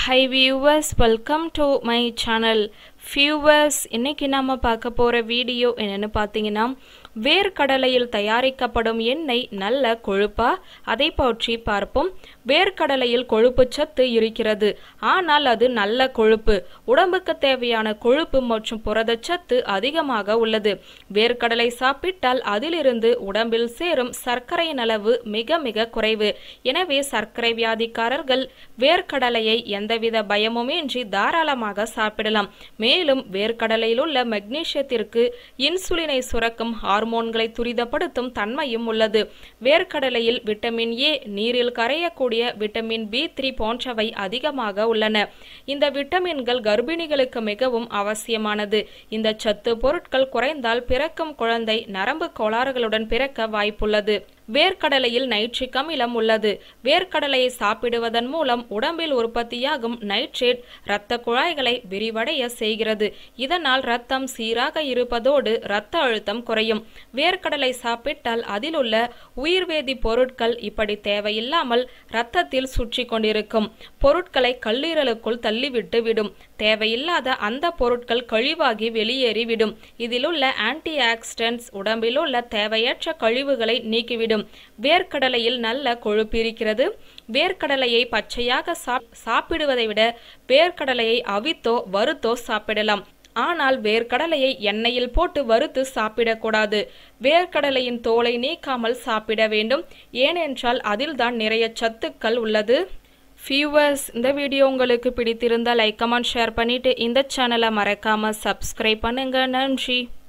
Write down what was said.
high viewers welcome to my channel viewers இன்னைக்கு நாம பார்க்க போற வீடியோ என்னன்னு பார்த்தீங்கன்னா வேர்க்கடலையில் தயாரிக்கப்படும் எண்ணெய் நல்ல கொழுப்பா அதை பற்றி பார்ப்போம் வேர்க்கடலையில் கொழுப்பு சத்து இருக்கிறது ஆனால் அது நல்ல கொழுப்பு உடம்புக்கு தேவையான கொழுப்பு மற்றும் புரதச்சத்து அதிகமாக உள்ளது வேர்க்கடலை சாப்பிட்டால் அதிலிருந்து உடம்பில் சேரும் சர்க்கரையின் அளவு மிக மிக குறைவு எனவே சர்க்கரை வியாதிக்காரர்கள் வேர்க்கடலையை எந்தவித பயமுமின்றி தாராளமாக சாப்பிடலாம் மேலும் வேர்க்கடலையில் உள்ள மெக்னீசியத்திற்கு இன்சுலினை சுரக்கும் ஹார்மோன்களை துரிதப்படுத்தும் தன்மையும் உள்ளது வேர்க்கடலையில் விட்டமின் ஏ நீரில் கரையக்கூடிய விட்டமின் பி த்ரீ போன்றவை அதிகமாக உள்ளன இந்த விட்டமின்கள் கர்ப்பிணிகளுக்கு மிகவும் அவசியமானது இந்த சத்து பொருட்கள் குறைந்தால் பிறக்கும் குழந்தை நரம்பு கோளாறுகளுடன் பிறக்க வாய்ப்புள்ளது வேர்க்கடலையில் நைட்ரிக் அமிலம் உள்ளது வேர்க்கடலையை சாப்பிடுவதன் மூலம் உடம்பில் உற்பத்தியாகும் நைட்ரேட் இரத்த குழாய்களை விரிவடைய செய்கிறது இதனால் ரத்தம் சீராக இருப்பதோடு இரத்த அழுத்தம் குறையும் வேர்க்கடலை சாப்பிட்டால் அதில் உள்ள உயிர்வேதி பொருட்கள் இப்படி தேவையில்லாமல் இரத்தத்தில் சுற்றி கொண்டிருக்கும் பொருட்களை கல்லீரலுக்குள் தள்ளிவிட்டு விடும் தேவையில்லாத அந்த பொருட்கள் கழிவாகி வெளியேறிவிடும் இதிலுள்ள ஆன்டி ஆக்சிடென்ட்ஸ் உடம்பில் உள்ள தேவையற்ற கழிவுகளை நீக்கிவிடும் வேர்க்கடலையில் நல்ல கொழுப்பு இருக்கிறது வேர்க்கடலையை பச்சையாக சாப்பிடுவதை விட வேர்க்கடலையை அவித்தோ வறுத்தோ சாப்பிடலாம் ஆனால் வேர்க்கடலையை எண்ணெயில் போட்டு வறுத்து சாப்பிடக்கூடாது வேர்க்கடலையின் தோலை நீக்காமல் சாப்பிட வேண்டும் ஏனென்றால் அதில்தான் நிறைய சத்துக்கள் உள்ளது வியூவர்ஸ் இந்த வீடியோ உங்களுக்கு பிடித்திருந்தால் லைக் கமெண்ட் ஷேர் பண்ணிட்டு இந்த சேனலை மறக்காம சப்ஸ்கிரைப் பண்ணுங்க நன்றி